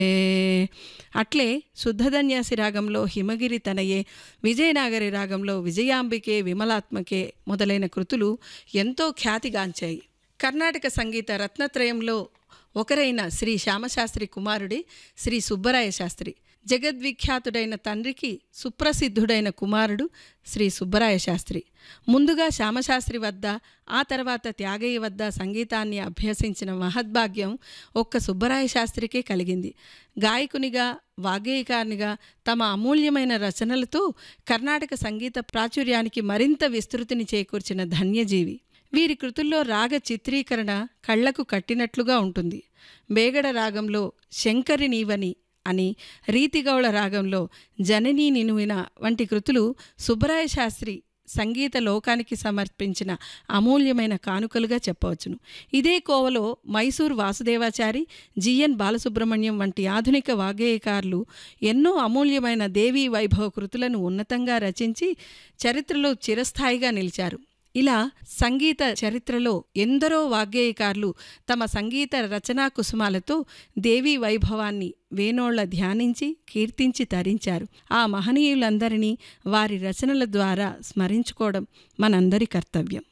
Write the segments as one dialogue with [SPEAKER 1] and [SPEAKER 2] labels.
[SPEAKER 1] ఏ అట్లే శుద్ధధన్యాసి రాగంలో హిమగిరి తనయే విజయనాగరి రాగంలో విజయాంబికే విమలాత్మకే మొదలైన కృతులు ఎంతో ఖ్యాతిగాంచాయి కర్ణాటక సంగీత రత్నత్రయంలో ఒకరైన శ్రీ శ్యామశాస్త్రి కుమారుడి శ్రీ సుబ్బరాయ శాస్త్రి జగద్విఖ్యాతుడైన తండ్రికి సుప్రసిద్ధుడైన కుమారుడు శ్రీ సుబ్బరాయ శాస్త్రి ముందుగా శ్యామశాస్త్రి వద్ద ఆ తర్వాత త్యాగయ్య వద్ద సంగీతాన్ని అభ్యసించిన మహద్భాగ్యం ఒక్క సుబ్బరాయ శాస్త్రికే కలిగింది గాయకునిగా వాగ్గేయకారునిగా తమ అమూల్యమైన రచనలతో కర్ణాటక సంగీత ప్రాచుర్యానికి మరింత విస్తృతిని చేకూర్చిన ధన్యజీవి వీరి కృతుల్లో రాగ చిత్రీకరణ కళ్లకు కట్టినట్లుగా ఉంటుంది బేగడ రాగంలో శంకరి నీవని అని రీతిగౌళ రాగంలో జననీ నినువిన వంటి కృతులు సుబ్బరాయ శాస్త్రి సంగీత లోకానికి సమర్పించిన అమూల్యమైన కానుకలుగా చెప్పవచ్చును ఇదే కోవలో మైసూర్ వాసుదేవాచారి జిఎన్ బాలసుబ్రహ్మణ్యం వంటి ఆధునిక వాగ్గేయకారులు ఎన్నో అమూల్యమైన దేవీ వైభవ కృతులను ఉన్నతంగా రచించి చరిత్రలో చిరస్థాయిగా నిలిచారు ఇలా సంగీత చరిత్రలో ఎందరో వాగ్గేయకారులు తమ సంగీత రచనా కుసుమాలతో దేవీ వైభవాన్ని వేణోళ్ల ధ్యానించి కీర్తించి తరించారు ఆ మహనీయులందరినీ వారి రచనల ద్వారా స్మరించుకోవడం మనందరి కర్తవ్యం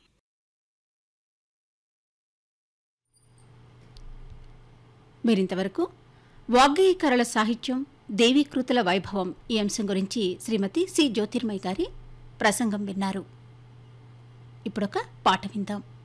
[SPEAKER 2] మీరింతవరకు వాగ్గేయకారుల సాహిత్యం దేవీకృతుల వైభవం ఈ అంశం గురించి శ్రీమతి సి జ్యోతిర్మయ్య గారి ప్రసంగం విన్నారు ఇప్పుడొక పాట విందాం